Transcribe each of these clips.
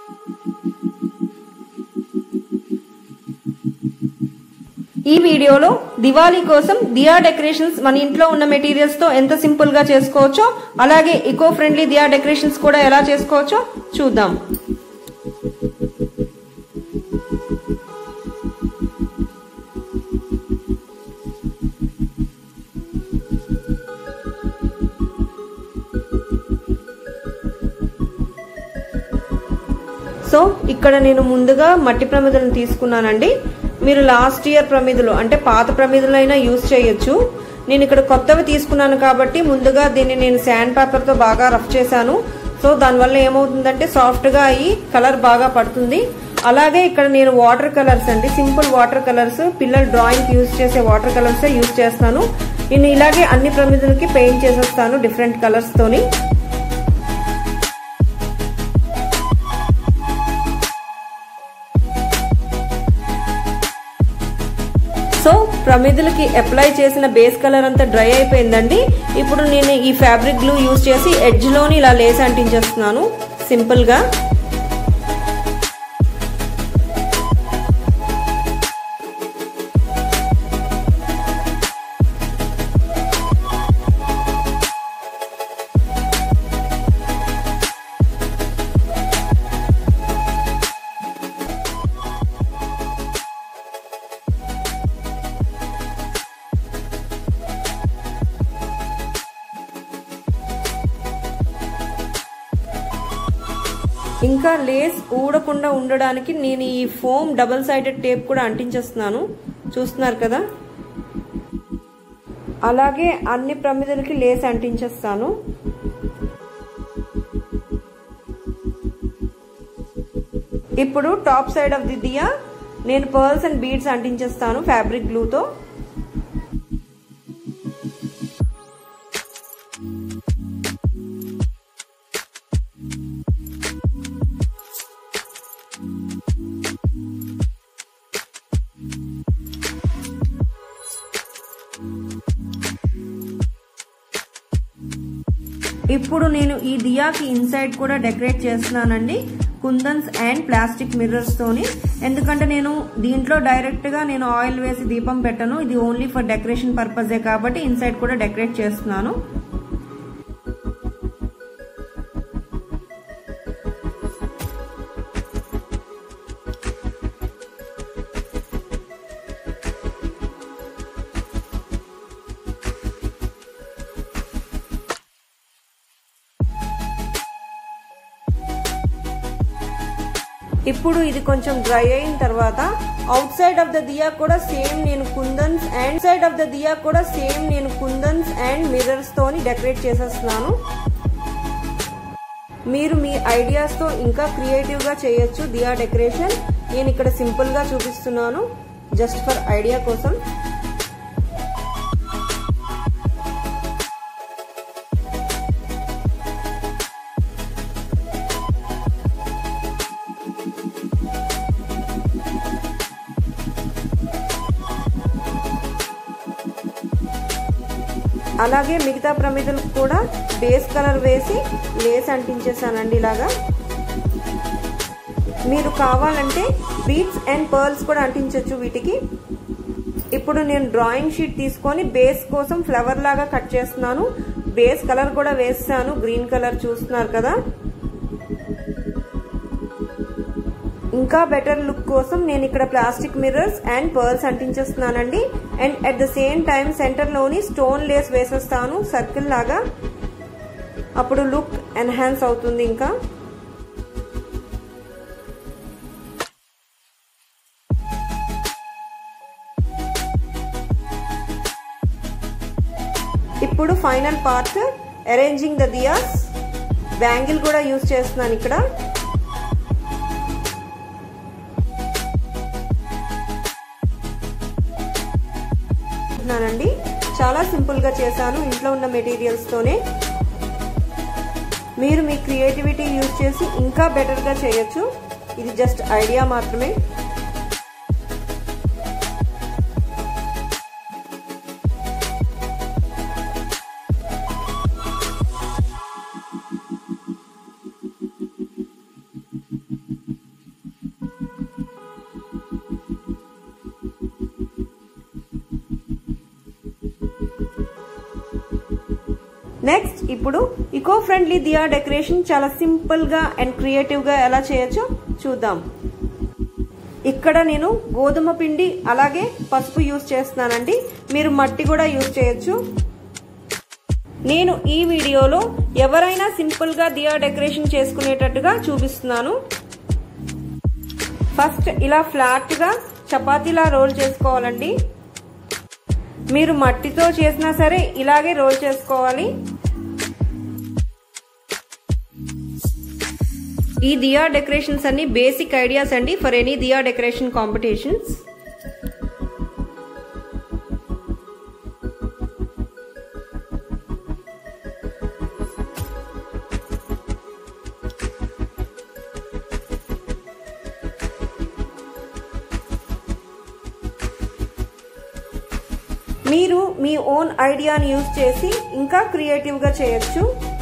ఈ వీడియోలో దివాళీ కోసం దియా డెకరేషన్స్ మన ఇంట్లో ఉన్న మెటీరియల్స్ తో ఎంత సింపుల్ గా చేసుకోవచ్చో అలాగే ఇకో ఫ్రెండ్లీ దియా డెకరేషన్స్ కూడా ఎలా చేసుకోవచ్చో చూద్దాం సో ఇక్కడ నేను ముందుగా మట్టి ప్రమిదలను తీసుకున్నానండి మీరు లాస్ట్ ఇయర్ ప్రమిదలు అంటే పాత ప్రమిదలు అయినా యూజ్ చేయొచ్చు నేను ఇక్కడ కొత్తవి తీసుకున్నాను కాబట్టి ముందుగా దీన్ని నేను శాండ్ పేపర్తో బాగా రఫ్ చేశాను సో దానివల్ల ఏమవుతుందంటే సాఫ్ట్గా అయ్యి కలర్ బాగా పడుతుంది అలాగే ఇక్కడ నేను వాటర్ కలర్స్ అండి సింపుల్ వాటర్ కలర్స్ పిల్లలు డ్రాయింగ్ యూజ్ చేసే వాటర్ కలర్సే యూజ్ చేస్తాను నేను ఇలాగే అన్ని ప్రమిదలకి పెయింట్ చేసేస్తాను డిఫరెంట్ కలర్స్ తోని సో ప్రమిదలకి అప్లై చేసిన బేస్ కలర్ అంతా డ్రై అయిపోయిందండి ఇప్పుడు నేను ఈ ఫ్యాబ్రిక్ గ్లూ యూజ్ చేసి ఎడ్జ్ లోని ఇలా లేస్ అంటించేస్తున్నాను సింపుల్ గా ఇంకా లేస్ ఊడకుండా ఉండడానికి నేను ఈ ఫోమ్ డబల్ సైడెడ్ టేప్ కూడా అంటించేస్తున్నాను చూస్తున్నారు కదా అలాగే అన్ని ప్రమిదలకి లేస్ అంటించేస్తాను ఇప్పుడు top side of the diya నేను పర్ల్స్ అండ్ బీడ్స్ అంటించేస్తాను ఫ్యాబ్రిక్ గ్లూతో ఇప్పుడు నేను ఈ దియాకి ఇన్సైడ్ కూడా డెకరేట్ చేస్తున్నానండి కుందన్స్ అండ్ ప్లాస్టిక్ మిర్రర్స్ తోని ఎందుకంటే నేను దీంట్లో డైరెక్ట్ గా నేను ఆయిల్ వేసి దీపం పెట్టను ఇది ఓన్లీ ఫర్ డెకరేషన్ పర్పజే కాబట్టి ఇన్సైడ్ కూడా డెకరేట్ చేస్తున్నాను ఇప్పుడు ఇది కొంచెం డ్రై అయిన తర్వాత outside of the diya కూడా సేమ్ నేను kundans and side of the diya కూడా సేమ్ నేను కుందన్స్ అండ్ మిర్రర్స్ తోని డెకరేట్ చేసేస్తున్నాను మీరు మీ ఐడియాస్ తో ఇంకా క్రియేటివ్ గా చేయొచ్చు దియా డెకరేషన్ నేను ఇక్కడ సింపుల్ గా చూపిస్తున్నాను జస్ట్ ఫర్ ఐడియా కోసం అలాగే మిగతా ప్రమిదలకు కూడా బేస్ కలర్ వేసి లేస్ అంటించేసానండి ఇలాగా మీరు కావాలంటే బీట్స్ అండ్ పర్ల్స్ కూడా అంటించవచ్చు వీటికి ఇప్పుడు నేను డ్రాయింగ్ షీట్ తీసుకొని బేస్ కోసం ఫ్లవర్ లాగా కట్ చేస్తున్నాను బేస్ కలర్ కూడా వేస్తాను గ్రీన్ కలర్ చూస్తున్నారు కదా ఇంకా బెటర్ లుక్ కోసం నేను ఇక్కడ ప్లాస్టిక్ మిర్రర్స్ అండ్ పర్ల్స్ అంటించేస్తున్నానండి and at the same time సెంటర్లోని స్టోన్ లేస్ వేసేస్తాను సర్కిల్ లాగా అప్పుడు లుక్ ఎన్హాన్స్ అవుతుంది ఇంకా ఇప్పుడు final part arranging the diyas bangle కూడా యూజ్ చేస్తున్నాను ఇక్కడ అండి చాలా సింపుల్ గా చేశాను ఇంట్లో ఉన్న మెటీరియల్స్ తోనే మీరు మీ క్రియేటివిటీ యూజ్ చేసి ఇంకా బెటర్ గా చేయొచ్చు ఇది జస్ట్ ఐడియా మాత్రమే నెక్స్ట్ ఇప్పుడు ఇకో ఫ్రెండ్లీ దియా డెకరేషన్ చాలా సింపుల్ గా అండ్ క్రియేటివ్ గా ఎలా చేయొచ్చో చూద్దాం ఇక్కడ నేను గోధుమ పిండి అలాగే పసుపు యూజ్ చేస్తున్నానండి మీరు మట్టి కూడా యూజ్ చేయొచ్చు నేను ఈ వీడియోలో ఎవరైనా సింపుల్ గా దియా డెకరేషన్ చేసుకునేటట్టుగా చూపిస్తున్నాను ఫస్ట్ ఇలా ఫ్లాట్ గా చపాతీలా రోల్ చేసుకోవాలండి మీరు మట్టితో చేసినా సరే ఇలాగే రోల్ చేసుకోవాలి ఈ దియా డెకరేషన్స్ అన్ని బేసిక్ ఐడియాస్ అండి for any diya decoration competitions మీరు మీ ఓన్ ఐడియాని యూజ్ చేసి ఇంకా క్రియేటివ్గా చేయొచ్చు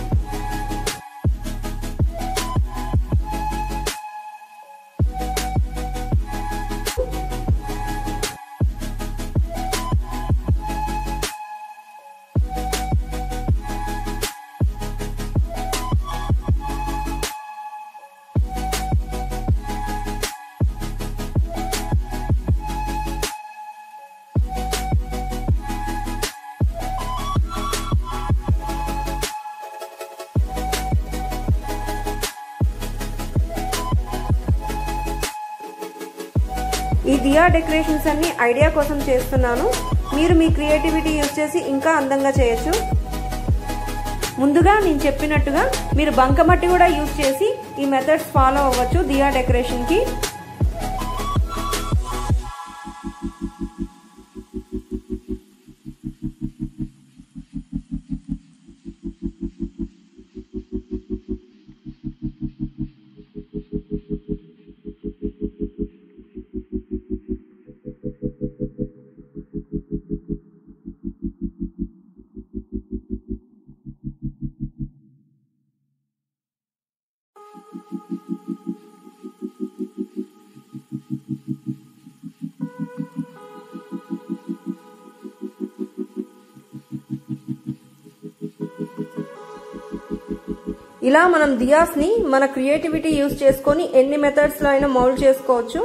ఈ దియా డెకరేషన్స్ అన్ని ఐడియా కోసం చేస్తున్నాను మీరు మీ క్రియేటివిటీ యూజ్ చేసి ఇంకా అందంగా చేయొచ్చు ముందుగా నేను చెప్పినట్టుగా మీరు బంకమట్టి కూడా యూజ్ చేసి ఈ మెథడ్స్ ఫాలో అవ్వచ్చు దియా డెకరేషన్కి ఇలా మనం దియాస్ ని మన క్రియేటివిటీ యూజ్ చేసుకొని ఎన్ని మెథడ్స్ లో అయినా మౌల్డ్ చేసుకోవచ్చు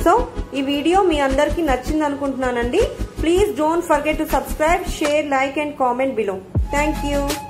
సో ఈ వీడియో మీ అందరికీ నచ్చింది అనుకుంటున్నానండి please don't forget to subscribe share like and comment below thank you